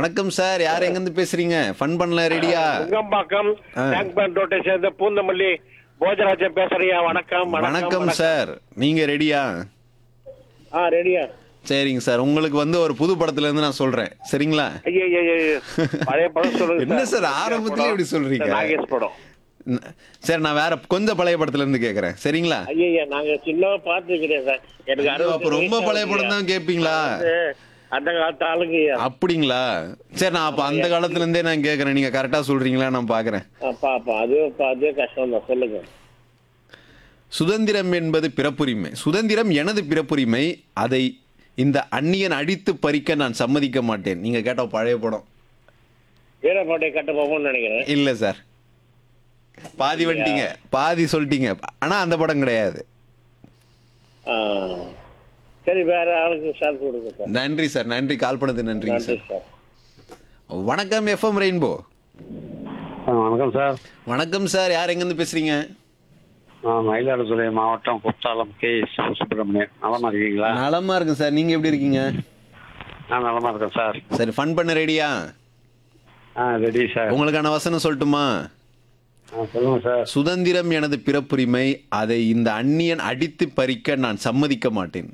வணக்கம் சார் யார் எங்க இருந்து பேசுறீங்க ஃபன் பண்ணல ரெடியா நுங்கம்பாக்கம் ஆ. டேங்க் பேண்ட் ரோட்டை சேர்ந்த பூந்தமல்லி போஜராஜன் பேசுறியா வணக்கம் வணக்கம் சார் நீங்க ரெடியா ஆ ரெடியா சரிங்க சார் உங்களுக்கு வந்து ஒரு புது படத்துல இருந்து நான் சொல்றேன் சரிங்களா ஐயோ ஐயோ, ஐயோ. பழைய படம் சொல்லுங்க என்ன சார், ஆரம்பத்திலே இப்படி சொல்றீங்க? நாகேஷ் படம் ந- சரி நான் வேற கொஞ்சம் பழைய படத்துல இருந்து கேக்குறேன் சரிங்களா ஐயா நாங்க சின்னவா பாத்துக்கிறேன் சார் எனக்கு ஐயோ, அப்ப அறுபது ரொம்ப வயசு பழைய படம் தான் கேப்பீங்களா ஆகுது. அந்த காலத்து ஆளுங்கய்யா அப்படிங்களா சரி நான் அப்ப அந்த காலத்துல இருந்தே நான் கேக்குறேன் நீங்க கரெக்டா சொல்றீங்களா நான் பாக்குறேன் அப்பா அப்பா அது அப்பா, அது கஷ்டம் தான் சொல்லுங்க சுதந்திரம் என்பது பிறப்புரிமை சுதந்திரம் எனது பிறப்புரிமை அதை இந்த அந்நியன் அடித்து பறிக்க நான் சம்மதிக்க மாட்டேன் நீங்க கேட்ட பழைய படம் வீரப்பாட்டை கட்ட போவோம்னு நினைக்கிறேன் இல்ல சார் பாதி வந்துட்டீங்க பாதி சொல்லிட்டீங்க ஆனா அந்த படம் கிடையாது ஆ. சரி வேற ஆளுக்கு சார் கொடுங்க சார் நன்றி சார் நன்றி கால் பண்ணது நன்றிங்க நன்றி சார் சார் வணக்கம் எஃப்எம் ரெயின்போ வணக்கம் சார் வணக்கம் சார் யார் எங்க இருந்து பேசுறீங்க நான் மயிலாடுதுறை மாவட்டம் குற்றாலம் கே சுப்பிரமணியன் நலமா இருக்கீங்களா நலமா இருக்கு சார் நீங்க எப்படி இருக்கீங்க நான் நலமா இருக்கேன் சார் சரி ஃபன் பண்ண ரெடியா ஆ ரெடி சார் உங்களுக்கான வசனம் சொல்லட்டுமா ஆ சொல்லுங்க சார் சுதந்திரம் எனது பிறப்புரிமை அதை இந்த அந்நியன் அடித்து பறிக்க நான் சம்மதிக்க மாட்டேன்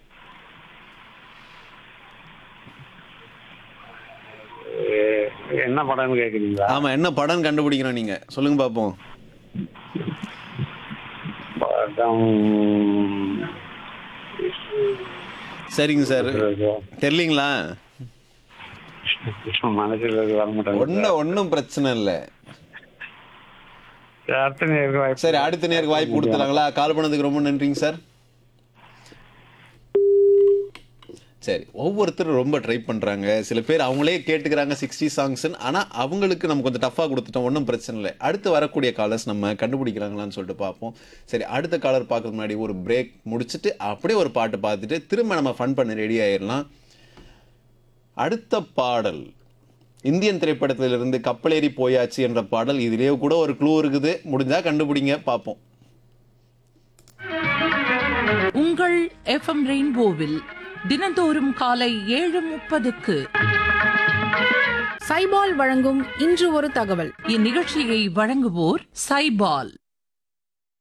எ- என்ன படம்னு கேக்குறீங்களா ஆமா என்ன படம் கண்டுபிடிக்கணும் நீங்க சொல்லுங்க பாப்போம் படம் சரிங்க சார் தெரியலீங்களா மனசில் வர மாட்டாங்க ஒன்னும் ஒன்னும் பிரச்சனை இல்லை அடுத்த நேருக்கு வாய்ப்பு சரி அடுத்த நேருக்கு வாய்ப்பு கொடுத்துலாங்களா கால் பண்ணதுக்கு ரொம்ப நன்றிங்க சார் சரி ஒவ்வொருத்தரும் ரொம்ப ட்ரை பண்றாங்க சில பேர் அவங்களே கேட்டுக்கிறாங்க சிக்ஸ்டி சாங்ஸ் ஆனா அவங்களுக்கு நம்ம கொஞ்சம் டஃபா கொடுத்துட்டோம் ஒன்றும் பிரச்சனை இல்லை அடுத்து வரக்கூடிய காலர்ஸ் நம்ம கண்டுபிடிக்கிறாங்களான்னு சொல்லிட்டு பார்ப்போம் சரி அடுத்த காலர் பார்க்கறதுக்கு முன்னாடி ஒரு பிரேக் முடிச்சுட்டு அப்படியே ஒரு பாட்டு பார்த்துட்டு திரும்ப நம்ம ஃபன் பண்ண ரெடி ஆயிடலாம் அடுத்த பாடல் இந்தியன் திரைப்படத்திலிருந்து கப்பலேறி போயாச்சு என்ற பாடல் இதுலயே கூட ஒரு க்ளூ இருக்குது முடிஞ்சா கண்டுபிடிங்க பார்ப்போம் உங்கள் எஃப்எம் ரெயின்போவில் தினந்தோறும் காலை ஏழு முப்பதுக்கு சைபால் வழங்கும் இன்று ஒரு தகவல் இந்நிகழ்ச்சியை வழங்குவோர் சைபால்